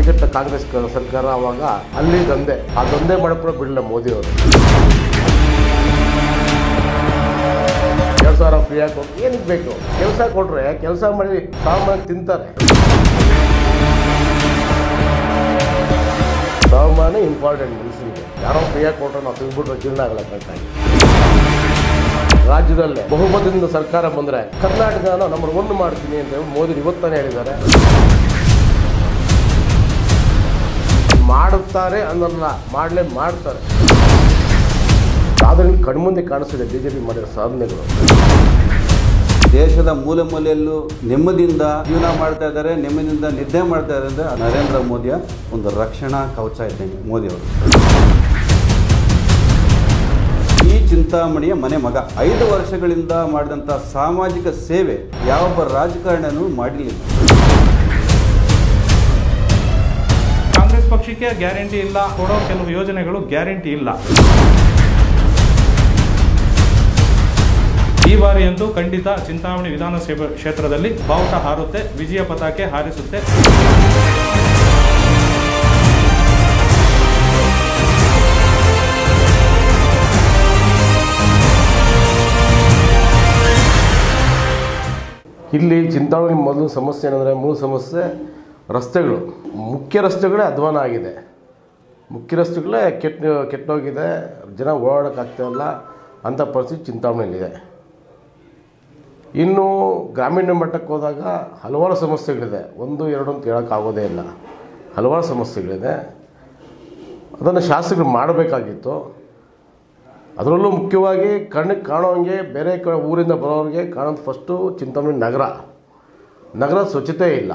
ಹದಗೆಟ್ಟ ಕಾಂಗ್ರೆಸ್ ಕ- ಸರ್ಕಾರ ಅವಾಗ ಅಲ್ಲಿ ದಂಧೆ ಆ ದಂಧೆ ಮಾಡಕ್ ಕೂಡ ಬಿಡಲಿಲ್ಲ ಮೋದಿ ಅವರು ಎರಡು ಸಾವಿರ ಫ್ರೀ ಆಗಿ ಏನಕ್ಕೆ ಬೇಕು ಕೆಲಸ ಕೊಟ್ರೆ ಕೆಲಸ ಮಾಡಿ ಸಾಮಾನ್ಯ ತಿಂತಾರೆ ಸಾಮಾನ್ಯ ಇಂಪಾರ್ಟೆಂಟ್ ಮನುಷ್ಯನಿಗೆ ಯಾರೋ ಫ್ರೀಯಾಗಿ ಕೊಟ್ಟರೆ ನಾವು ತಿಂದ್ಬಿಟ್ರೆ ಜೀರ್ಣ ಆಗಲ್ಲ ಕರೆಕ್ಟಾಗಿ ರಾಜ್ಯದಲ್ಲೇ ಬಹುಮತದಿಂದ ಸರ್ಕಾರ ಬಂದರೆ ಕರ್ನಾಟಕನ ನಂಬರ್ ಒನ್ ಮಾಡ್ತೀನಿ ಅಂತ ಹೇಳಿ ಮೋದಿ ಇವತ್ತಾನೆ ಹೇಳಿದ್ದಾರೆ ಮಾಡುತ್ತಾರೆ ಅನ್ನಲ್ಲ ಮಾಡಲೇ ಮಾಡ್ತಾರೆ ಸಾಧನೆ ಕಣ್ಮುಂದೆ ಕಾಣಿಸ್ತಿದೆ ಬಿ ಜೆ ಪಿ ಮಾಡಿರೋ ಸಾಧನೆಗಳು ದೇಶದ ಮೂಲೆ ಮೂಲೆಯಲ್ಲೂ ನೆಮ್ಮದಿಯಿಂದ ಜೀವನ ಮಾಡ್ತಾ ಇದ್ದಾರೆ ನೆಮ್ಮದಿಯಿಂದ ನಿದ್ದೆ ಮಾಡ್ತಾ ಇದ್ದಾರೆ ಅಂದರೆ ನರೇಂದ್ರ ಮೋದಿಯ ಒಂದು ರಕ್ಷಣಾ ಕವಚ ಇದ್ದಂಗೆ ಮೋದಿಯವರು ಈ ಚಿಂತಾಮಣಿಯ ಮನೆ ಮಗ ಐದು ವರ್ಷಗಳಿಂದ ಮಾಡಿದಂಥ ಸಾಮಾಜಿಕ ಸೇವೆ ಯಾವೊಬ್ಬ ರಾಜಕಾರಣಿಯೂ ಮಾಡಿರಲಿಲ್ಲ ಕಾಂಗ್ರೆಸ್ ಪಕ್ಷಕ್ಕೆ ಗ್ಯಾರಂಟಿ ಇಲ್ಲ ಕೊಡೋ ಕೆಲವು ಯೋಜನೆಗಳು ಗ್ಯಾರಂಟಿ ಇಲ್ಲ ಈ ಬಾರಿಯಂತೂ ಖಂಡಿತ ಚಿಂತಾಮಣಿ ವಿಧಾನಸಭೆ ಕ್ಷೇತ್ರದಲ್ಲಿ ಬಾವುಟ ಹಾರುತ್ತೆ ವಿಜಯ ಪತಾಕೆ ಹಾರಿಸುತ್ತೆ ಇಲ್ಲಿ ಚಿಂತಾಮಣಿ ಮೊದಲು ಸಮಸ್ಯೆ ಏನಂದರೆ ಮೂಲ ಸಮಸ್ಯೆ ರಸ್ತೆಗಳು ಮುಖ್ಯ ರಸ್ತೆಗಳೇ ಅಧ್ವಾನ ಆಗಿದೆ ಮುಖ್ಯ ರಸ್ತೆಗಳೇ ಕೆಟ್ಟ ಕೆಟ್ಟೋಗಿದೆ ಜನ ಓಡಾಡೋಕ್ಕಾಗ್ತಾಯಿಲ್ಲ ಅಂಥ ಪರಿಸ್ಥಿತಿ ಚಿಂತಾಮಣಿಯಲ್ಲಿದೆ ಇನ್ನು ಗ್ರಾಮೀಣ ಮಟ್ಟಕ್ಕೆ ಹೋದಾಗ ಹಲವಾರು ಸಮಸ್ಯೆಗಳಿದೆ ಒಂದು ಎರಡು ಅಂತ ಹೇಳೋಕ್ಕಾಗೋದೇ ಇಲ್ಲ ಹಲವಾರು ಸಮಸ್ಯೆಗಳಿದೆ ಅದನ್ನು ಶಾಸಕರು ಮಾಡಬೇಕಾಗಿತ್ತು ಅದರಲ್ಲೂ ಮುಖ್ಯವಾಗಿ ಕಣ್ಣಿಗೆ ಕಾಣೋಂಗೆ ಬೇರೆ ಕ ಊರಿಂದ ಬರೋರಿಗೆ ಕಾಣೋದು ಫಸ್ಟು ಚಿಂತಾಮಣಿ ನಗರ ನಗರ ಸ್ವಚ್ಛತೆ ಇಲ್ಲ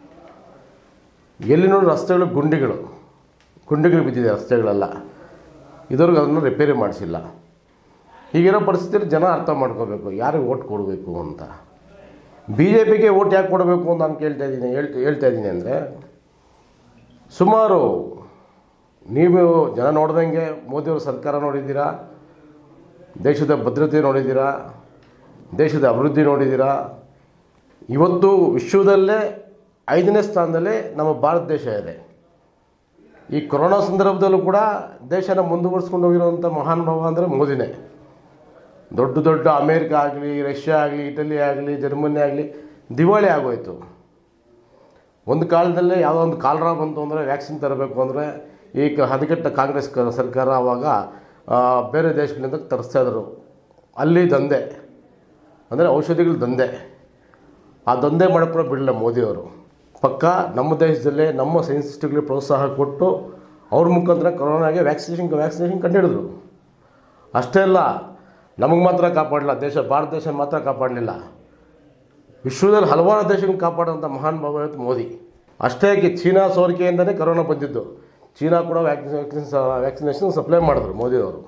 ಎಲ್ಲಿ ನೋಡಿ ರಸ್ತೆಗಳು ಗುಂಡಿಗಳು ಗುಂಡಿಗಳು ಬಿದ್ದಿದೆ ರಸ್ತೆಗಳೆಲ್ಲ ಇದ್ರಿಗೆ ಅದನ್ನು ರಿಪೇರಿ ಮಾಡಿಸಿಲ್ಲ ಹೀಗಿರೋ ಪರಿಸ್ಥಿತಿಯಲ್ಲಿ ಜನ ಅರ್ಥ ಮಾಡ್ಕೋಬೇಕು ಯಾರಿಗೆ ಓಟ್ ಕೊಡಬೇಕು ಅಂತ ಬಿ ಜೆ ಪಿಗೆ ಓಟ್ ಯಾಕೆ ಕೊಡಬೇಕು ಅಂತ ನಾನು ಕೇಳ್ತಾ ಇದ್ದೀನಿ ಹೇಳ್ತಾ ಹೇಳ್ತಾ ಇದ್ದೀನಿ ಅಂದರೆ ಸುಮಾರು ನೀವು ಜನ ನೋಡ್ದಂಗೆ ಮೋದಿಯವ್ರ ಸರ್ಕಾರ ನೋಡಿದ್ದೀರಾ ದೇಶದ ಭದ್ರತೆ ನೋಡಿದ್ದೀರಾ ದೇಶದ ಅಭಿವೃದ್ಧಿ ನೋಡಿದ್ದೀರಾ ಇವತ್ತು ವಿಶ್ವದಲ್ಲೇ ಐದನೇ ಸ್ಥಾನದಲ್ಲೇ ನಮ್ಮ ಭಾರತ ದೇಶ ಇದೆ ಈ ಕೊರೋನಾ ಸಂದರ್ಭದಲ್ಲೂ ಕೂಡ ದೇಶನ ಮುಂದುವರಿಸ್ಕೊಂಡು ಹೋಗಿರುವಂಥ ಮಹಾನುಭಾವ ಅಂದರೆ ಮೋದಿನೇ ದೊಡ್ಡ ದೊಡ್ಡ ಅಮೇರಿಕ ಆಗಲಿ ರಷ್ಯಾ ಆಗಲಿ ಇಟಲಿ ಆಗಲಿ ಜರ್ಮನಿ ಆಗಲಿ ದಿವಾಳಿ ಆಗೋಯ್ತು ಒಂದು ಕಾಲದಲ್ಲೇ ಯಾವುದೋ ಒಂದು ಕಾಲರ ಬಂತು ಅಂದರೆ ವ್ಯಾಕ್ಸಿನ್ ತರಬೇಕು ಅಂದರೆ ಈ ಕ- ಹದಗೆಟ್ಟ ಕಾಂಗ್ರೆಸ್ ಕ- ಸರ್ಕಾರ ಆವಾಗ ಆ, ಬೇರೆ ದೇಶಗಳಿಂದ ತರಿಸ್ತಾ ಇದ್ರು ಅಲ್ಲಿ ದಂಧೆ ಅಂದರೆ ಔಷಧಿಗಳ ದಂಧೆ ಆ ದಂಧೆ ಮಾಡೋಕ್ಕೆ ಕೂಡ ಬಿಡಲಿಲ್ಲ ಮೋದಿಯವರು ಪಕ್ಕ ನಮ್ಮ ದೇಶದಲ್ಲೇ ನಮ್ಮ ಸೈನ್ಸಿಸ್ಟ್ಗಳಿಗೆ ಪ್ರೋತ್ಸಾಹ ಕೊಟ್ಟು ಅವ್ರ ಮುಖಾಂತರ ಕೊರೋನಾಗೆ ವ್ಯಾಕ್ಸಿನೇಷನ್ ವ್ಯಾಕ್ಸಿನೇಷನ್ ಕಂಡುಹಿಡಿದ್ರು ಅಷ್ಟೇ ಅಲ್ಲ ನಮಗೆ ಮಾತ್ರ ಕಾಪಾಡಲಿಲ್ಲ ದೇಶ ಭಾರತ ದೇಶ ಮಾತ್ರ ಕಾಪಾಡಲಿಲ್ಲ ವಿಶ್ವದಲ್ಲಿ ಹಲವಾರು ದೇಶಗಳನ್ನ ಕಾಪಾಡುವಂಥ ಮಹಾನ್ ಭಾವ ಇವತ್ತು ಮೋದಿ ಅಷ್ಟೇ ಯಾಕೆ ಚೀನಾ ಸೋರಿಕೆಯಿಂದಲೇ ಕರೋನಾ ಬಂದಿದ್ದು ಚೀನಾ ಕೂಡ ವ್ಯಾಕ್ಸಿನ್ ವ್ಯಾಕ್ಸಿನೇಷನ್ ಸಪ್ಲೈ ಮಾಡಿದ್ರು ಮೋದಿಯವರು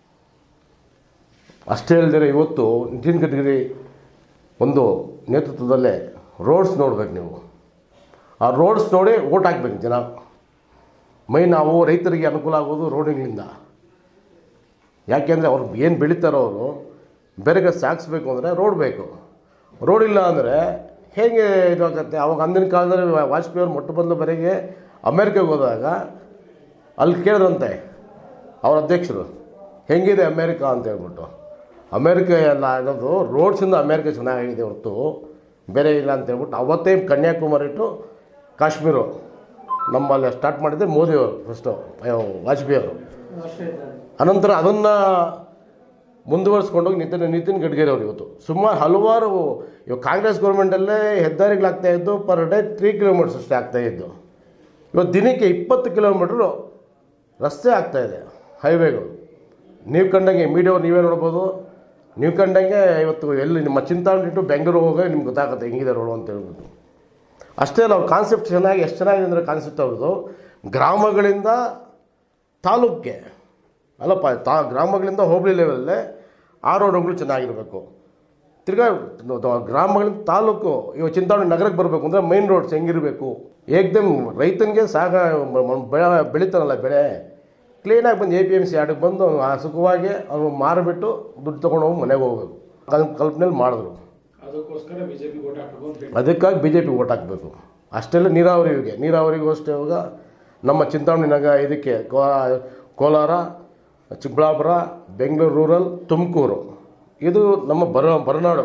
ಅಷ್ಟೇ ಅಲ್ಲದೆ ಇವತ್ತು ನಿತಿನ್ ಗಡ್ಕರಿ ಒಂದು ನೇತೃತ್ವದಲ್ಲೇ ರೋಡ್ಸ್ ನೋಡ್ಬೇಕು ನೀವು ಆ ರೋಡ್ಸ್ ನೋಡಿ ಓಟ್ ಹಾಕ್ಬೇಕು ಜನ ಮೈ ನಾವು ರೈತರಿಗೆ ಅನುಕೂಲ ಆಗೋದು ರೋಡ್ಗಳಿಂದ ಯಾಕೆಂದರೆ ಅವ್ರು ಏನು ಬೆಳೀತಾರೋ ಅವರು ಬೇರೆಗೆ ಸಾಗಿಸ್ಬೇಕು ಅಂದರೆ ರೋಡ್ ಬೇಕು ರೋಡ್ ಇಲ್ಲ ಅಂದರೆ ಹೇಗೆ ಇದಾಗತ್ತೆ ಅವಾಗ ಅಂದಿನ ಕಾಲದಲ್ಲಿ ವಾ- ವಾಜಪೇಯಿ ಅವರು ಮೊಟ್ಟ ಮೊದಲು ಬರೆಗೆ ಅಮೇರಿಕಾಗೆ ಹೋದಾಗ ಅಲ್ಲಿ ಕೇಳಿದ್ರಂತೆ ಅವ್ರ ಅಧ್ಯಕ್ಷರು ಹೆಂಗಿದೆ ಅಮೇರಿಕಾ ಅಂತ ಹೇಳ್ಬಿಟ್ಟು ಅಮೇರಿಕ ಎಲ್ಲ ಅನ್ನೋದು ರೋಡ್ಸಿಂದ ಅಮೇರಿಕ ಚೆನ್ನಾಗಿದೆ ಹೊರತು ಬೇರೆ ಇಲ್ಲ ಅಂತ ಹೇಳ್ಬಿಟ್ಟು ಅವತ್ತೇ ಕನ್ಯಾಕುಮಾರಿ ಟು ಕಾಶ್ಮೀರ ನಮ್ಮಲ್ಲಿ ಸ್ಟಾರ್ಟ್ ಮಾಡಿದ್ದೆ ಮೋದಿಯವರು ಫಸ್ಟು ವಾಜಪೇಯಿ ಅವರು ಅನಂತರ ಅದನ್ನು ಮುಂದುವರಿಸ್ಕೊಂಡೋಗಿ ನಿತಿನ್ ನಿತಿನ್ ಗಡ್ಕರಿ ಅವರು ಇವತ್ತು ಸುಮಾರು ಹಲವಾರು ಇವಾಗ ಕಾಂಗ್ರೆಸ್ ಗೌರ್ಮೆಂಟಲ್ಲೇ ಹೆದ್ದಾರಿಗಳಾಗ್ತಾ ಇದ್ದು ಪರ್ ಡೇ ತ್ರೀ ಕಿಲೋಮೀಟರ್ಸ್ ಅಷ್ಟೇ ಆಗ್ತಾ ಇದ್ದು ಇವತ್ತು ದಿನಕ್ಕೆ ಇಪ್ಪತ್ತು ಕಿಲೋಮೀಟ್ರು ರಸ್ತೆ ಆಗ್ತಾ ಇದೆ ಹೈವೇಗಳು ನೀವು ಕಂಡಂಗೆ ಮೀಡಿಯಾ ನೀವೇ ನೋಡ್ಬೋದು ನೀವು ಕಂಡಂಗೆ ಇವತ್ತು ಎಲ್ಲಿ ನಿಮ್ಮ ಚಿಂತಾಮಣಿ ಟು ಬೆಂಗಳೂರು ಹೋಗಿ ನಿಮ್ಗೆ ಗೊತ್ತಾಗುತ್ತೆ ಹೆಂಗಿದೆ ರೋಡು ಅಂತ ಹೇಳ್ಬಿಟ್ಟು ಅಷ್ಟೇ ಅಲ್ಲ ಅವ್ರ ಕಾನ್ಸೆಪ್ಟ್ ಚೆನ್ನಾಗಿ ಎಷ್ಟು ಚೆನ್ನಾಗಿದೆ ಅಂದರೆ ಕಾನ್ಸೆಪ್ಟ್ ಅವ್ರದ್ದು ಗ್ರಾಮಗಳಿಂದ ತಾಲೂಕಿಗೆ ಅಲ್ಲಪ್ಪ ತಾ ಗ್ರಾಮಗಳಿಂದ ಹೋಬಳಿ ಲೆವೆಲ್ಲೇ ಆ ರೋಡುಗಳು ಚೆನ್ನಾಗಿರಬೇಕು ತಿರ್ಗಾ ದ- ಗ್ರಾಮಗಳಿಂದ ತಾಲೂಕು ಇವಾಗ ಚಿಂತಾಮಣಿ ನಗರಕ್ಕೆ ಬರಬೇಕು ಅಂದರೆ ಮೈನ್ ರೋಡ್ಸ್ ಹೆಂಗಿರಬೇಕು ಏಕ್ದಮ್ ರೈತನಿಗೆ ಸಾಗ ಮ- ಮ- ಬೆಳೆ ಬೆಳೀತಾನಲ್ಲ ಬೆಳೆ ಕ್ಲೀನಾಗಿ ಬಂದು ಎ ಪಿ ಎಮ್ ಸಿ ಆಡಕ್ಕೆ ಬಂದು ಅವ್ನು ಆ ಸುಖವಾಗಿ ಅವನು ಮಾರಿಬಿಟ್ಟು ದುಡ್ಡು ತೊಗೊಂಡು ಹೋಗಿ ಮನೆಗೆ ಹೋಗ್ಬೇಕು ಕಲ್ ಕಲ್ಪನೆಯಲ್ಲಿ ಮಾಡಿದ್ರು ಅದಕ್ಕೋಸ್ಕರ ಬಿಜೆಪಿ ಓಟ್ ಹಾಕಬೇಕು ಅಂತ ಅದಕ್ಕಾಗಿ ಬಿ ಜೆ ಪಿ ಓಟ್ ಹಾಕಬೇಕು ಅಷ್ಟೆಲ್ಲ ನೀರಾವರಿಗೆ ನೀರಾವರಿಗೂ ಅಷ್ಟೇ ಇವಾಗ ನಮ್ಮ ಚಿಂತಾಮಣಿ ನಗ ಇದಕ್ಕೆ ಕೋ- ಕೋಲಾರ ಚಿಕ್ಕಬಳ್ಳಾಪುರ ಬೆಂಗಳೂರು ರೂರಲ್ ತುಮಕೂರು ಇದು ನಮ್ಮ ಬರ ಬರನಾಡು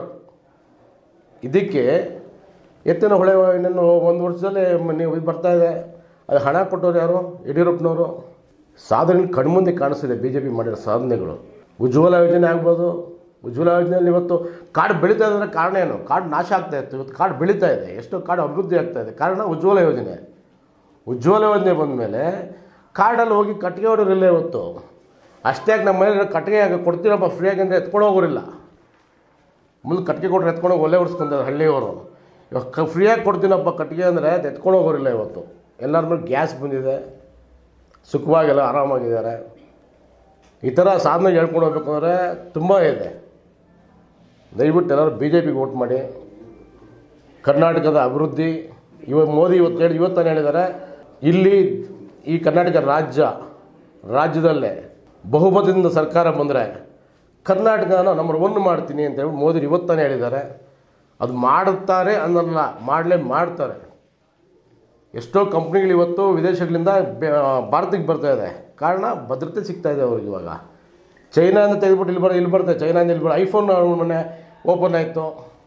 ಇದಕ್ಕೆ ಎತ್ತಿನ ಹೊಳೆ ಇನ್ನೇನು ಒಂದು ವರ್ಷದಲ್ಲಿ ಮ- ನೀವು ಇದು ಬರ್ತಾ ಇದೆ ಅದು ಹಣ ಕೊಟ್ಟವ್ರು ಯಾರು ಯಡಿಯೂರಪ್ಪನವರು ಸಾಧನೆ ಕಣ್ಮುಂದೆ ಕಾಣಿಸ್ತಿದೆ ಬಿ ಜೆ ಪಿ ಮಾಡಿರೋ ಸಾಧನೆಗಳು ಉಜ್ವಲ ಯೋಜನೆ ಆಗ್ಬೋದು ಉಜ್ವಲ ಯೋಜನೆಯಲ್ಲಿ ಇವತ್ತು ಕಾಡು ಬೆಳೀತಾ ಇದೆ ಅಂದರೆ ಕಾರಣ ಏನು ಕಾಡು ನಾಶ ಆಗ್ತಾ ಇತ್ತು ಇವತ್ತು ಕಾಡು ಬೆಳೀತಾ ಇದೆ ಎಷ್ಟೋ ಕಾಡು ಅಭಿವೃದ್ಧಿ ಆಗ್ತಾ ಇದೆ ಕಾರಣ ಉಜ್ವಲ ಯೋಜನೆ ಉಜ್ವಲ ಯೋಜನೆ ಬಂದ ಮೇಲೆ ಕಾಡಲ್ಲಿ ಹೋಗಿ ಕಟ್ಟಿಗೆ ಹೊಡೋರಿಲ್ಲ ಇವತ್ತು ಅಷ್ಟೇ ನಮ್ಮ ಮನೇಲಿ ಕಟ್ಟಿಗೆ ಆಗ ಕೊಡ್ತೀರಪ್ಪ ಫ್ರೀಯಾಗಿ ಅಂದರೆ ಎತ್ಕೊಂಡು ಹೋಗೋರಿಲ್ಲ ಮುಂದೆ ಕಟ್ಟಿಗೆ ಕೊಟ್ಟರೆ ಎತ್ಕೊಂಡು ಹೋಗಿ ಒಲೆ ಹೊಡ್ಸ್ಕೊಂತಾರೆ ಹಳ್ಳಿಯವರು ಇವಾಗ ಕ ಫ್ರೀಯಾಗಿ ಕೊಡ್ತೀನಪ್ಪ ಕಟ್ಟಿಗೆ ಅಂದರೆ ಅದು ಎತ್ಕೊಂಡು ಹೋಗೋರಿಲ್ಲ ಇವತ್ತು ಎಲ್ಲರ ಮೇಲೆ ಗ್ಯಾಸ್ ಬಂದಿದೆ ಸುಖವಾಗೆಲ್ಲ ಆರಾಮಾಗಿದ್ದಾರೆ ಈ ಥರ ಸಾಧನೆ ಹೇಳ್ಕೊಂಡು ಹೋಗ್ಬೇಕು ಅಂದರೆ ತುಂಬ ಇದೆ ದಯವಿಟ್ಟು ಎಲ್ಲರೂ ಬಿ ಜೆ ಪಿಗೆ ವೋಟ್ ಮಾಡಿ ಕರ್ನಾಟಕದ ಅಭಿವೃದ್ಧಿ ಇವ ಮೋದಿ ಇವತ್ತು ಹೇಳಿ ಇವತ್ತಾನೆ ಹೇಳಿದ್ದಾರೆ ಇಲ್ಲಿ ಈ ಕರ್ನಾಟಕ ರಾಜ್ಯ ರಾಜ್ಯದಲ್ಲೇ ಬಹುಮತದಿಂದ ಸರ್ಕಾರ ಬಂದರೆ ಕರ್ನಾಟಕನ ನಂಬರ್ ಒನ್ ಮಾಡ್ತೀನಿ ಅಂತ ಹೇಳಿ ಮೋದಿ ಇವತ್ತಾನೆ ಹೇಳಿದ್ದಾರೆ ಅದು ಮಾಡುತ್ತಾರೆ ಅನ್ನಲ್ಲ ಮಾಡಲೇ ಮಾಡ್ತಾರೆ ಎಷ್ಟೋ ಕಂಪ್ನಿಗಳು ಇವತ್ತು ವಿದೇಶಗಳಿಂದ ಬೆ- ಭಾರತಕ್ಕೆ ಬರ್ತಾ ಇದೆ ಕಾರಣ ಭದ್ರತೆ ಸಿಗ್ತಾ ಇದೆ ಅವ್ರಿಗೆ ಇವಾಗ ಚೈನಾದಿಂದ ತೆಗೆದುಬಿಟ್ಟು ಇಲ್ಲಿ ಬರೋ ಇಲ್ಲಿ ಬರ್ತದೆ ಚೈನಾದಿಂದ ಇಲ್ಲಿ ಬರೋ ಐಫೋನ್ ಮೊನ್ನೆ ಓಪನ್ ಆಯಿತು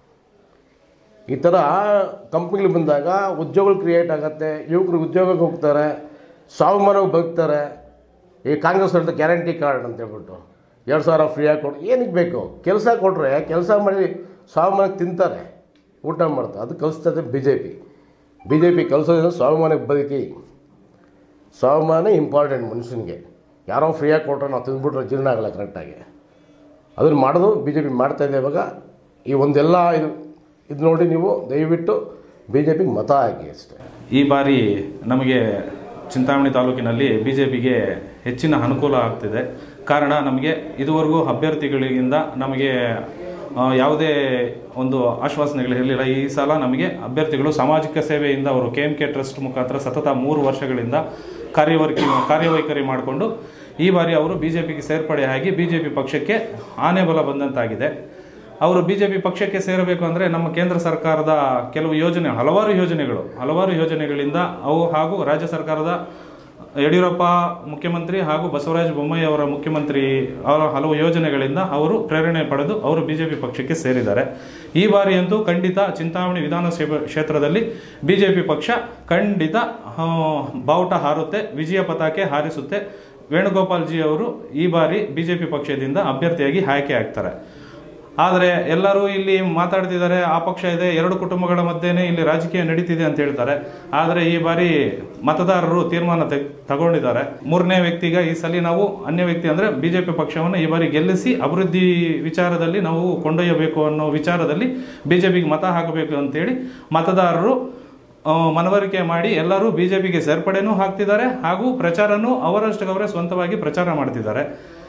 ಈ ಥರ ಕಂಪ್ನಿಗಳು ಬಂದಾಗ ಉದ್ಯೋಗಗಳು ಕ್ರಿಯೇಟ್ ಆಗುತ್ತೆ ಯುವಕರು ಉದ್ಯೋಗಕ್ಕೆ ಹೋಗ್ತಾರೆ ಸ್ವಾಭಿಮಾನವಾಗಿ ಬದುಕ್ತಾರೆ ಈ ಕಾಂಗ್ರೆಸ್ ಹೇಳ್ತಾ ಗ್ಯಾರಂಟಿ ಕಾರ್ಡ್ ಅಂತ ಹೇಳ್ಬಿಟ್ಟು ಎರಡು ಸಾವಿರ ಫ್ರೀಯಾಗಿ ಕೊಡು ಏನಕ್ಕೆ ಬೇಕು ಕೆಲಸ ಕೊಟ್ಟರೆ ಕೆಲಸ ಮಾಡಿ ಸ್ವಾಭಿಮಾನಕ್ಕೆ ತಿಂತಾರೆ ಊಟ ಮಾಡ್ತಾರೆ ಅದು ಕಲಿಸ್ತದೆ B J P B J P ಕಲಿಸೋದ್ರಿಂದ ಸ್ವಾಭಿಮಾನಕ್ಕೆ ಬದುಕಿ ಸ್ವಾಭಿಮಾನ ಇಂಪಾರ್ಟೆಂಟ್ ಮನುಷ್ಯನಿಗೆ ಯಾರೋ ಫ್ರೀಯಾಗಿ ಕೊಟ್ಟರೆ ನಾವು ತಿಂದ್ಬಿಟ್ರೆ ಜೀರ್ಣ ಆಗಲ್ಲ ಕರೆಕ್ಟಾಗಿ ಅದನ್ನು ಮಾಡೋದು ಬಿ ಜೆ ಪಿ ಮಾಡ್ತಾಯಿದೆ ಇವಾಗ ಈ ಒಂದೆಲ್ಲ ಇದು ಇದು ನೋಡಿ ನೀವು ದಯವಿಟ್ಟು ಬಿ ಜೆ ಪಿಗೆ ಮತ ಹಾಕಿ ಅಷ್ಟೇ ಈ ಬಾರಿ ನಮಗೆ ಚಿಂತಾಮಣಿ ತಾಲೂಕಿನಲ್ಲಿ ಬಿ ಜೆ ಪಿಗೆ ಹೆಚ್ಚಿನ ಅನುಕೂಲ ಆಗ್ತಿದೆ ಕಾರಣ ನಮಗೆ ಇದುವರೆಗೂ ಅಭ್ಯರ್ಥಿಗಳಿಂದ ನಮಗೆ ಆ, ಯಾವುದೇ ಒಂದು ಆಶ್ವಾಸನೆಗಳು ಇರಲಿಲ್ಲ ಈ ಸಲ ನಮಗೆ ಅಭ್ಯರ್ಥಿಗಳು ಸಾಮಾಜಿಕ ಸೇವೆಯಿಂದ ಅವರು ಕೆ ಎಂ ಕೆ ಟ್ರಸ್ಟ್ ಮುಖಾಂತರ ಸತತ ಮೂರು ವರ್ಷಗಳಿಂದ ಕಾರ್ಯವೈಖರಿ ಕಾರ್ಯವೈಖರಿ ಮಾಡಿಕೊಂಡು ಈ ಬಾರಿ ಅವರು ಬಿ ಜೆ ಪಿಗೆ ಸೇರ್ಪಡೆ ಆಗಿ ಬಿ ಜೆ ಪಿ ಪಕ್ಷಕ್ಕೆ ಆನೆ ಬಲ ಬಂದಂತಾಗಿದೆ ಅವರು ಬಿಜೆಪಿ ಪಕ್ಷಕ್ಕೆ ಸೇರಬೇಕು ಅಂದರೆ ನಮ್ಮ ಕೇಂದ್ರ ಸರ್ಕಾರದ ಕೆಲವು ಯೋಜನೆ ಹಲವಾರು ಯೋಜನೆಗಳು ಹಲವಾರು ಯೋಜನೆಗಳಿಂದ ಅವು ಹಾಗೂ ರಾಜ್ಯ ಸರ್ಕಾರದ ಯಡಿಯೂರಪ್ಪ ಮುಖ್ಯಮಂತ್ರಿ ಹಾಗೂ ಬಸವರಾಜ ಬೊಮ್ಮಾಯಿ ಅವರ ಮುಖ್ಯಮಂತ್ರಿ ಅವರ ಹಲವು ಯೋಜನೆಗಳಿಂದ ಅವರು ಪ್ರೇರಣೆ ಪಡೆದು ಅವರು ಬಿಜೆಪಿ ಪಕ್ಷಕ್ಕೆ ಸೇರಿದ್ದಾರೆ ಈ ಬಾರಿಯಂತೂ ಖಂಡಿತ ಚಿಂತಾಮಣಿ ವಿಧಾನಸಭೆ ಕ್ಷೇತ್ರದಲ್ಲಿ ಬಿಜೆಪಿ ಪಕ್ಷ ಖಂಡಿತ ಆ, ಬಾವುಟ ಹಾರುತ್ತೆ ವಿಜಯ ಪತಾಕೆ ಹಾರಿಸುತ್ತೆ ವೇಣುಗೋಪಾಲ್ ಜಿ ಅವರು ಈ ಬಾರಿ ಬಿಜೆಪಿ ಪಕ್ಷದಿಂದ ಅಭ್ಯರ್ಥಿಯಾಗಿ ಆಯ್ಕೆ ಆಗ್ತಾರೆ ಆದರೆ ಎಲ್ಲರೂ ಇಲ್ಲಿ ಮಾತಾಡ್ತಿದ್ದಾರೆ ಆ ಪಕ್ಷ ಇದೆ ಎರಡು ಕುಟುಂಬಗಳ ಮಧ್ಯೆನೇ ಇಲ್ಲಿ ರಾಜಕೀಯ ನಡೀತಿದೆ ಅಂತ ಹೇಳ್ತಾರೆ ಆದರೆ ಈ ಬಾರಿ ಮತದಾರರು ತೀರ್ಮಾನ ತೆಗ್- ತಗೊಂಡಿದ್ದಾರೆ ಮೂರನೇ ವ್ಯಕ್ತಿಗ ಈ ಸಲ ನಾವು ಅನ್ಯ ವ್ಯಕ್ತಿ ಅಂದ್ರೆ ಬಿಜೆಪಿ ಪಕ್ಷವನ್ನು ಈ ಬಾರಿ ಗೆಲ್ಲಿಸಿ ಅಭಿವೃದ್ಧಿ ವಿಚಾರದಲ್ಲಿ ನಾವು ಕೊಂಡೊಯ್ಯಬೇಕು ಅನ್ನೋ ವಿಚಾರದಲ್ಲಿ ಬಿಜೆಪಿಗೆ ಮತ ಹಾಕಬೇಕು ಅಂತೇಳಿ ಮತದಾರರು ಆ, ಮನವರಿಕೆ ಮಾಡಿ ಎಲ್ಲರೂ ಬಿಜೆಪಿಗೆ ಸೇರ್ಪಡೆನೂ ಹಾಕ್ತಿದ್ದಾರೆ ಹಾಗೂ ಪ್ರಚಾರನೂ ಅವರಷ್ಟಕ್ಕವರೇ ಸ್ವಂತವಾಗಿ ಪ್ರಚಾರ ಮಾಡ್ತಿದ್ದಾರೆ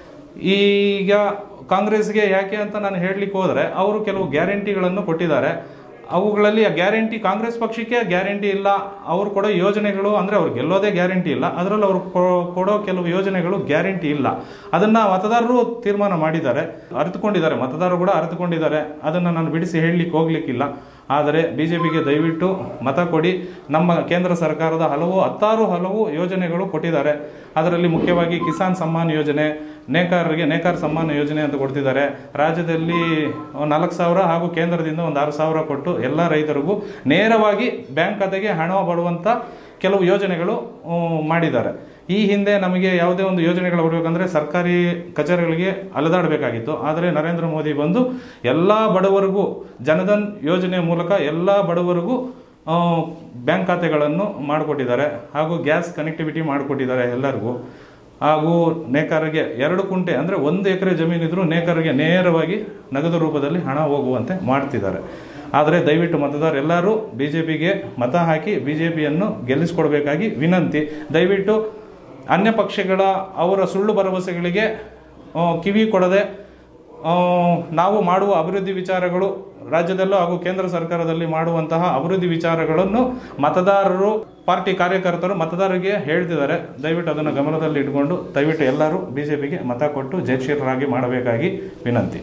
ಈಗ ಕಾಂಗ್ರೆಸ್ಗೆ ಯಾಕೆ ಅಂತ ನಾನು ಹೇಳಲಿಕ್ಕೆ ಹೋದರೆ ಅವರು ಕೆಲವು ಗ್ಯಾರಂಟಿಗಳನ್ನು ಕೊಟ್ಟಿದ್ದಾರೆ ಅವುಗಳಲ್ಲಿ ಆ ಗ್ಯಾರಂಟಿ ಕಾಂಗ್ರೆಸ್ ಪಕ್ಷಕ್ಕೆ ಗ್ಯಾರಂಟಿ ಇಲ್ಲ ಅವ್ರು ಕೊಡೋ ಯೋಜನೆಗಳು ಅಂದರೆ ಅವ್ರು ಗೆಲ್ಲೋದೇ ಗ್ಯಾರಂಟಿ ಇಲ್ಲ ಅದರಲ್ಲಿ ಅವರು ಕೊಡೋ ಕೆಲವು ಯೋಜನೆಗಳು ಗ್ಯಾರಂಟಿ ಇಲ್ಲ ಅದನ್ನ ಮತದಾರರು ತೀರ್ಮಾನ ಮಾಡಿದ್ದಾರೆ ಅರಿತುಕೊಂಡಿದ್ದಾರೆ ಮತದಾರರು ಕೂಡ ಅರಿತುಕೊಂಡಿದ್ದಾರೆ ಅದನ್ನು ನಾನು ಬಿಡಿಸಿ ಹೇಳಲಿಕ್ಕೆ ಹೋಗ್ಲಿಕ್ಕಿಲ್ಲ ಆದರೆ ಬಿಜೆಪಿಗೆ ದಯವಿಟ್ಟು ಮತ ಕೊಡಿ ನಮ್ಮ ಕೇಂದ್ರ ಸರ್ಕಾರದ ಹಲವು ಹತ್ತಾರು ಹಲವು ಯೋಜನೆಗಳು ಕೊಟ್ಟಿದ್ದಾರೆ ಅದರಲ್ಲಿ ಮುಖ್ಯವಾಗಿ ಕಿಸಾನ್ ಸಮ್ಮಾನ್ ಯೋಜನೆ ನೇಕಾರರಿಗೆ ನೇಕಾರ ಸಮ್ಮಾನ ಯೋಜನೆ ಅಂತ ಕೊಡ್ತಿದ್ದಾರೆ ರಾಜ್ಯದಲ್ಲಿ ನಾಲ್ಕು ಸಾವಿರ ಹಾಗೂ ಕೇಂದ್ರದಿಂದ ಒಂದು ಆರು ಸಾವಿರ ಕೊಟ್ಟು ಎಲ್ಲ ರೈತರಿಗೂ ನೇರವಾಗಿ ಬ್ಯಾಂಕ್ ಖಾತೆಗೆ ಹಣ ಬರುವಂಥ ಕೆಲವು ಯೋಜನೆಗಳು ಆ, ಮಾಡಿದ್ದಾರೆ ಈ ಹಿಂದೆ ನಮಗೆ ಯಾವುದೇ ಒಂದು ಯೋಜನೆಗಳು ಬರಬೇಕಂದ್ರೆ ಸರ್ಕಾರಿ ಕಚೇರಿಗಳಿಗೆ ಅಲೆದಾಡಬೇಕಾಗಿತ್ತು ಆದರೆ ನರೇಂದ್ರ ಮೋದಿ ಬಂದು ಎಲ್ಲ ಬಡವರಿಗೂ ಜನಧನ್ ಯೋಜನೆ ಮೂಲಕ ಎಲ್ಲ ಬಡವರಿಗೂ ಆ, ಬ್ಯಾಂಕ್ ಖಾತೆಗಳನ್ನು ಮಾಡಿಕೊಟ್ಟಿದ್ದಾರೆ ಹಾಗೂ ಗ್ಯಾಸ್ ಕನೆಕ್ಟಿವಿಟಿ ಮಾಡಿಕೊಟ್ಟಿದ್ದಾರೆ ಎಲ್ಲರಿಗೂ ಹಾಗೂ ನೇಕಾರರಿಗೆ ಎರಡು ಕುಂಟೆ ಅಂದರೆ ಒಂದು ಎಕರೆ ಜಮೀನಿದ್ರು ನೇಕಾರರಿಗೆ ನೇರವಾಗಿ ನಗದು ರೂಪದಲ್ಲಿ ಹಣ ಹೋಗುವಂತೆ ಮಾಡ್ತಿದ್ದಾರೆ ಆದರೆ ದಯವಿಟ್ಟು ಮತದಾರ ಎಲ್ಲರೂ ಬಿ ಜೆ ಪಿಗೆ ಮತ ಹಾಕಿ ಬಿ ಜೆ ಪಿಯನ್ನು ಗೆಲ್ಲಿಸ್ಕೊಡ್ಬೇಕಾಗಿ ವಿನಂತಿ ದಯವಿಟ್ಟು ಅನ್ಯ ಪಕ್ಷಗಳ ಅವರ ಸುಳ್ಳು ಭರವಸೆಗಳಿಗೆ ಆ, ಕಿವಿ ಕೊಡದೆ ಆ, ನಾವು ಮಾಡುವ ಅಭಿವೃದ್ಧಿ ವಿಚಾರಗಳು ರಾಜ್ಯದಲ್ಲೂ ಹಾಗೂ ಕೇಂದ್ರ ಸರ್ಕಾರದಲ್ಲಿ ಮಾಡುವಂತಹ ಅಭಿವೃದ್ಧಿ ವಿಚಾರಗಳನ್ನು ಮತದಾರರು ಪಾರ್ಟಿ ಕಾರ್ಯಕರ್ತರು ಮತದಾರರಿಗೆ ಹೇಳ್ತಿದ್ದಾರೆ ದಯವಿಟ್ಟು ಅದನ್ನು ಗಮನದಲ್ಲಿ ಇಟ್ಕೊಂಡು ದಯವಿಟ್ಟು ಎಲ್ಲರೂ ಬಿಜೆಪಿಗೆ ಮತ ಕೊಟ್ಟು ಜಯಶೀಲರಾಗಿ ಮಾಡಬೇಕಾಗಿ ವಿನಂತಿ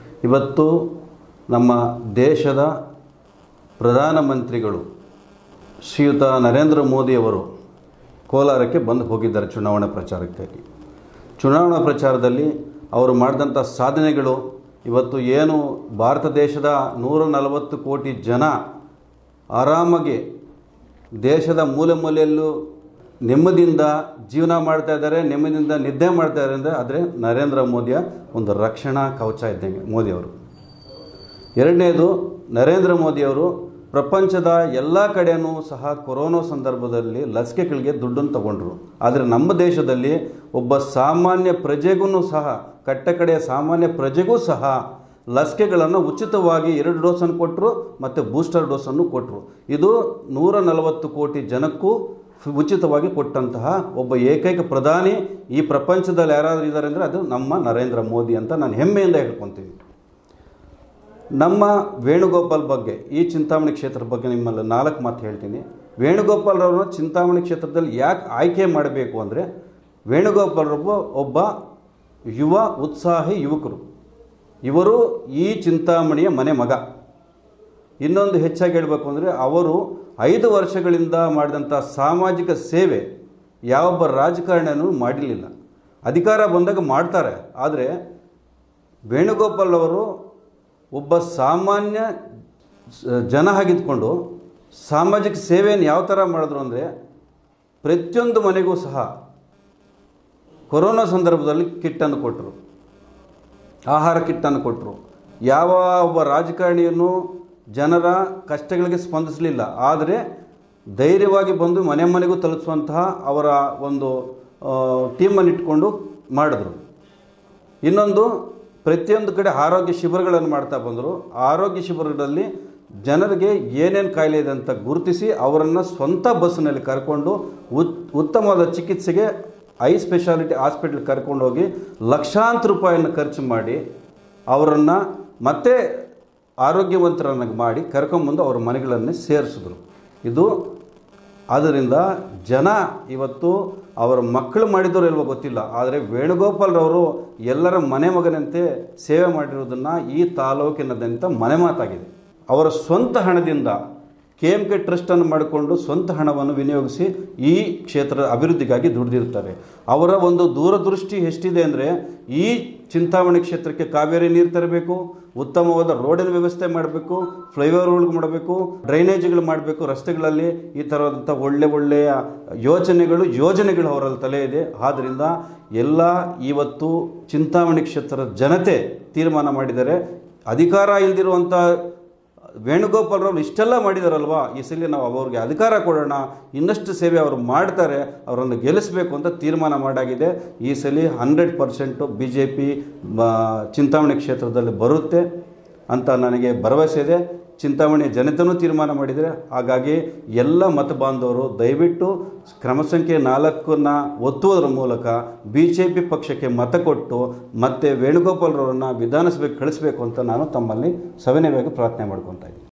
ಇವತ್ತು ನಮ್ಮ ದೇಶದ ಪ್ರಧಾನಮಂತ್ರಿಗಳು ಶ್ರೀಯುತ ನರೇಂದ್ರ ಮೋದಿಯವರು ಕೋಲಾರಕ್ಕೆ ಬಂದು ಹೋಗಿದ್ದಾರೆ ಚುನಾವಣಾ ಪ್ರಚಾರಕ್ಕಾಗಿ ಚುನಾವಣಾ ಪ್ರಚಾರದಲ್ಲಿ ಅವರು ಮಾಡಿದಂಥ ಸಾಧನೆಗಳು ಇವತ್ತು ಏನು ಭಾರತ ದೇಶದ ನೂರ ನಲವತ್ತು ಕೋಟಿ ಜನ ಆರಾಮಾಗಿ ದೇಶದ ಮೂಲೆ ಮೂಲೆಯಲ್ಲೂ ನೆಮ್ಮದಿಯಿಂದ ಜೀವನ ಮಾಡ್ತಾ ಇದ್ದಾರೆ ನೆಮ್ಮದಿಯಿಂದ ನಿದ್ದೆ ಮಾಡ್ತಾ ಇದ್ದಾರೆ ಅಂದರೆ ಆದರೆ ನರೇಂದ್ರ ಮೋದಿಯ ಒಂದು ರಕ್ಷಣಾ ಕವಚ ಇದ್ದಂಗೆ ಮೋದಿಯವರು ಎರಡನೇದು ನರೇಂದ್ರ ಮೋದಿಯವರು ಪ್ರಪಂಚದ ಎಲ್ಲ ಕಡೆಯೂ ಸಹ ಕೊರೋನಾ ಸಂದರ್ಭದಲ್ಲಿ ಲಸಿಕೆಗಳಿಗೆ ದುಡ್ಡನ್ನು ತಗೊಂಡ್ರು ಆದರೆ ನಮ್ಮ ದೇಶದಲ್ಲಿ ಒಬ್ಬ ಸಾಮಾನ್ಯ ಪ್ರಜೆಗೂ ಸಹ ಕಟ್ಟಕಡೆಯ ಸಾಮಾನ್ಯ ಪ್ರಜೆಗೂ ಸಹ ಲಸಿಕೆಗಳನ್ನು ಉಚಿತವಾಗಿ ಎರಡು ಡೋಸನ್ನು ಕೊಟ್ಟರು ಮತ್ತು ಬೂಸ್ಟರ್ ಡೋಸನ್ನು ಕೊಟ್ಟರು ಇದು ನೂರ ನಲವತ್ತು ಕೋಟಿ ಜನಕ್ಕೂ ಉಚಿತವಾಗಿ ಕೊಟ್ಟಂತಹ ಒಬ್ಬ ಏಕೈಕ ಪ್ರಧಾನಿ ಈ ಪ್ರಪಂಚದಲ್ಲಿ ಯಾರಾದರೂ ಇದ್ದಾರೆ ಅಂದರೆ ಅದು ನಮ್ಮ ನರೇಂದ್ರ ಮೋದಿ ಅಂತ ನಾನು ಹೆಮ್ಮೆಯಿಂದ ಹೇಳ್ಕೊತೀನಿ ನಮ್ಮ ವೇಣುಗೋಪಾಲ್ ಬಗ್ಗೆ ಈ ಚಿಂತಾಮಣಿ ಕ್ಷೇತ್ರದ ಬಗ್ಗೆ ನಿಮ್ಮಲ್ಲಿ ನಾಲ್ಕು ಮಾತು ಹೇಳ್ತೀನಿ ವೇಣುಗೋಪಾಲ್ರವ್ರನ್ನ ಚಿಂತಾಮಣಿ ಕ್ಷೇತ್ರದಲ್ಲಿ ಯಾಕೆ ಆಯ್ಕೆ ಮಾಡಬೇಕು ಅಂದರೆ ವೇಣುಗೋಪಾಲ್ರೊಬ್ಬ ಒಬ್ಬ ಯುವ ಉತ್ಸಾಹಿ ಯುವಕರು ಇವರು ಈ ಚಿಂತಾಮಣಿಯ ಮನೆ ಮಗ ಇನ್ನೊಂದು ಹೆಚ್ಚಾಗಿ ಹೇಳಬೇಕು ಅಂದರೆ ಅವರು ಐದು ವರ್ಷಗಳಿಂದ ಮಾಡಿದಂಥ ಸಾಮಾಜಿಕ ಸೇವೆ ಯಾವೊಬ್ಬ ರಾಜಕಾರಣಿಯೂ ಮಾಡಿರಲಿಲ್ಲ ಅಧಿಕಾರ ಬಂದಾಗ ಮಾಡ್ತಾರೆ ಆದರೆ ವೇಣುಗೋಪಾಲ್ ಅವರು ಒಬ್ಬ ಸಾಮಾನ್ಯ ಸ- ಜನ ಆಗಿದ್ಕೊಂಡು ಸಾಮಾಜಿಕ ಸೇವೆಯನ್ನು ಯಾವ ಥರ ಮಾಡಿದ್ರು ಅಂದರೆ ಪ್ರತಿಯೊಂದು ಮನೆಗೂ ಸಹ ಕೊರೋನಾ ಸಂದರ್ಭದಲ್ಲಿ ಕಿಟ್ಟನ್ನು ಕೊಟ್ಟರು ಆಹಾರ ಕಿಟ್ಟನ್ನು ಕೊಟ್ಟರು ಯಾವ ಒಬ್ಬ ರಾಜಕಾರಣಿಯನ್ನು ಜನರ ಕಷ್ಟಗಳಿಗೆ ಸ್ಪಂದಿಸಲಿಲ್ಲ ಆದರೆ ಧೈರ್ಯವಾಗಿ ಬಂದು ಮನೆ ಮನೆಗೂ ತಲುಪಿಸುವಂತಹ ಅವರ ಒಂದು ಟೀಮನ್ನು ಇಟ್ಕೊಂಡು ಮಾಡಿದ್ರು ಇನ್ನೊಂದು ಪ್ರತಿಯೊಂದು ಕಡೆ ಆರೋಗ್ಯ ಶಿಬಿರಗಳನ್ನು ಮಾಡ್ತಾ ಬಂದರು ಆರೋಗ್ಯ ಶಿಬಿರದಲ್ಲಿ ಜನರಿಗೆ ಏನೇನು ಕಾಯಿಲೆ ಇದೆ ಅಂತ ಗುರುತಿಸಿ ಅವರನ್ನು ಸ್ವಂತ ಬಸ್ಸಿನಲ್ಲಿ ಕರ್ಕೊಂಡು ಉತ್ ಉತ್ತಮವಾದ ಚಿಕಿತ್ಸೆಗೆ ಐ ಸ್ಪೆಷಾಲಿಟಿ ಹಾಸ್ಪಿಟ್ಲ್ ಕರ್ಕೊಂಡೋಗಿ ಲಕ್ಷಾಂತರ ರೂಪಾಯಿಯನ್ನು ಖರ್ಚು ಮಾಡಿ ಅವರನ್ನು ಮತ್ತೆ ಆರೋಗ್ಯವಂತರನ್ನಾಗಿ ಮಾಡಿ ಕರ್ಕೊಂಬಂದು ಅವರ ಮನೆಗಳನ್ನೇ ಸೇರಿಸಿದ್ರು ಇದು ಆದ್ದರಿಂದ ಜನ ಇವತ್ತು ಅವರ ಮಕ್ಕಳು ಮಾಡಿದವರು ಇಲ್ವೋ ಗೊತ್ತಿಲ್ಲ ಆದರೆ ವೇಣುಗೋಪಾಲ್ರವರು ಎಲ್ಲರ ಮನೆ ಮಗನಂತೆ ಸೇವೆ ಮಾಡಿರೋದನ್ನು ಈ ತಾಲೂಕಿನದಂತ ಮನೆ ಮಾತಾಗಿದೆ ಅವರ ಸ್ವಂತ ಹಣದಿಂದ ಕೆ ಎಮ್ ಕೆ ಟ್ರಸ್ಟನ್ನು ಮಾಡಿಕೊಂಡು ಸ್ವಂತ ಹಣವನ್ನು ವಿನಿಯೋಗಿಸಿ ಈ ಕ್ಷೇತ್ರದ ಅಭಿವೃದ್ಧಿಗಾಗಿ ದುಡಿದಿರ್ತಾರೆ ಅವರ ಒಂದು ದೂರದೃಷ್ಟಿ ಎಷ್ಟಿದೆ ಅಂದರೆ ಈ ಚಿಂತಾಮಣಿ ಕ್ಷೇತ್ರಕ್ಕೆ ಕಾವೇರಿ ನೀರು ತರಬೇಕು ಉತ್ತಮವಾದ ರೋಡಿನ ವ್ಯವಸ್ಥೆ ಮಾಡಬೇಕು ಫ್ಲೈಓವರ್ಗಳು ಮಾಡಬೇಕು ಡ್ರೈನೇಜ್ಗಳು ಮಾಡಬೇಕು ರಸ್ತೆಗಳಲ್ಲಿ ಈ ಥರದಂಥ ಒಳ್ಳೆ ಒಳ್ಳೆಯ ಯೋಚನೆಗಳು ಯೋಜನೆಗಳು ಅವರಲ್ಲಿ ತಲೆ ಇದೆ ಆದ್ದರಿಂದ ಎಲ್ಲ ಇವತ್ತು ಚಿಂತಾಮಣಿ ಕ್ಷೇತ್ರದ ಜನತೆ ತೀರ್ಮಾನ ಮಾಡಿದ್ದಾರೆ ಅಧಿಕಾರ ಇಲ್ದಿರುವಂಥ ವೇಣುಗೋಪಾಲ್ರವ್ರು ಇಷ್ಟೆಲ್ಲ ಮಾಡಿದಾರಲ್ವಾ ಈ ಸಲ ನಾವು ಅವ್ರಿಗೆ ಅಧಿಕಾರ ಕೊಡೋಣ ಇನ್ನಷ್ಟು ಸೇವೆ ಅವರು ಮಾಡ್ತಾರೆ ಅವರನ್ನು ಗೆಲ್ಲಿಸಬೇಕು ಅಂತ ತೀರ್ಮಾನ ಮಾಡಾಗಿದೆ ಈ ಸಲ hundred percent B J P Chintamani ಕ್ಷೇತ್ರದಲ್ಲಿ ಬರುತ್ತೆ ಅಂತ ನನಗೆ ಭರವಸೆ ಇದೆ ಚಿಂತಾಮಣಿ ಜನತೆನೂ ತೀರ್ಮಾನ ಮಾಡಿದರೆ ಹಾಗಾಗಿ ಎಲ್ಲ ಮತ ಬಾಂಧವರು ದಯವಿಟ್ಟು ಕ್ರಮ ಸಂಖ್ಯೆ ನಾಲ್ಕನ್ನು ಒತ್ತುವುದರ ಮೂಲಕ ಬಿ ಜೆ ಪಿ ಪಕ್ಷಕ್ಕೆ ಮತ ಕೊಟ್ಟು ಮತ್ತೆ ವೇಣುಗೋಪಾಲ್ರವರನ್ನು ವಿಧಾನಸಭೆಗೆ ಕಳಿಸಬೇಕು ಅಂತ ನಾನು ತಮ್ಮಲ್ಲಿ ಸವಿನಯವಾಗಿ ಪ್ರಾರ್ಥನೆ ಮಾಡ್ಕೊತಾ ಇದ್ದೀನಿ